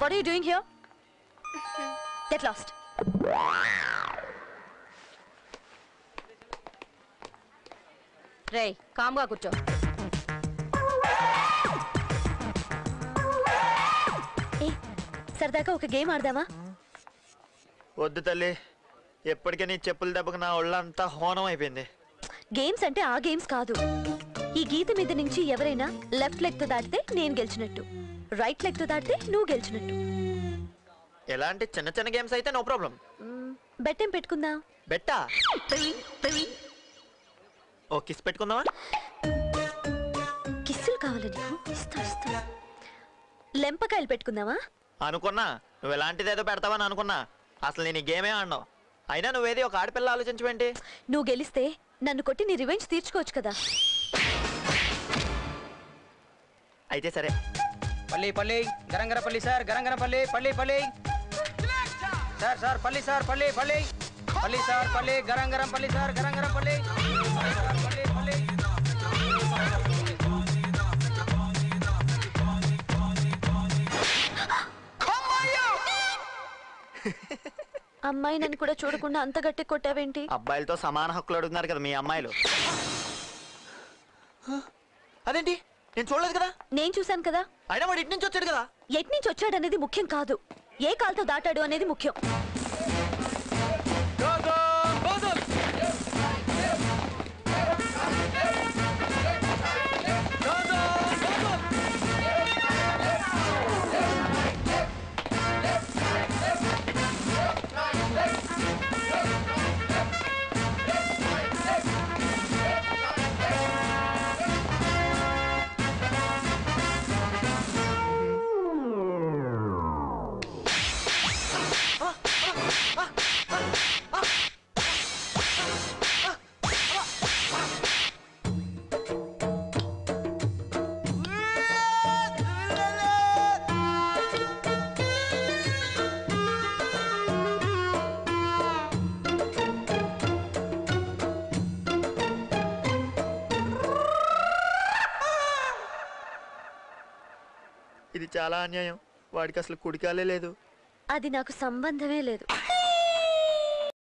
what you doing here get lost రే కామ్గా కూర్చో ఏ సరదాగా ఒక గేమ్ ఆడదామా వద్దు తల్లి ఎప్పటికీ నీ చెప్పుల దెబ్బకి నా ఒళ్ళంతా హోనం అయిపోయింది గేమ్స్ అంటే ఆ గేమ్స్ కాదు ఈ గీత మీద నుంచి ఎవరైనా లెఫ్ట్ లెగ్ తో దాటితే నేను గెలిచినట్టు రైట్ లెగ్ తో దాటితే నువ్వు గెలిచినట్టు ఎలాంటి చిన్న చిన్న గేమ్స్ అయితే నో ప్రాబ్లం బెట్ ఏం పెట్టుకుందాం బెట్టా ఓ కిస్ పెట్టుకుందామా కిస్సులు కావాలి నీకు ఇస్తా ఇస్తా లెంపకాయలు పెట్టుకుందామా అనుకున్నా నువ్వు ఎలాంటిదేదో పెడతావని అనుకున్నా అసలు నేను ఈ గేమే ఆడినావు అయినా నువ్వేది ఒక ఆడపిల్ల ఆలోచించవేంటి నువ్వు గెలిస్తే నన్ను కొట్టి నీ రివెంజ్ తీర్చుకోవచ్చు కదా అయితే సరే పల్లి పల్లి గరంగర పల్లి సార్ గరంగర పల్లి పల్లి పల్లి సార్ సార్ పల్లి సార్ పల్లి పల్లి పల్లి సార్ పల్లి గరంగరం పల్లి సార్ గరంగరం పల్లి సార్, పల్లి పల్లి అమ్మాయి నన్ను కూడా చూడకుండా అంత గట్టి కొట్టావేంటి అబ్బాయిలతో సమాన హక్కులు అడుగుతున్నారు కదా మీ అమ్మాయిలు అదేంటి నేను చూడలేదు కదా నేను చూశాను కదా అయినా వాడు ఇటు నుంచి వచ్చాడు కదా ఎట్నుంచి వచ్చాడనేది ముఖ్యం కాదు ఏ కాల్తో దాటాడు అనేది ముఖ్యం ఇది చాలా అన్యాయం వాడికి అసలు కుడికాలే లేదు అది నాకు సంబంధమే లేదు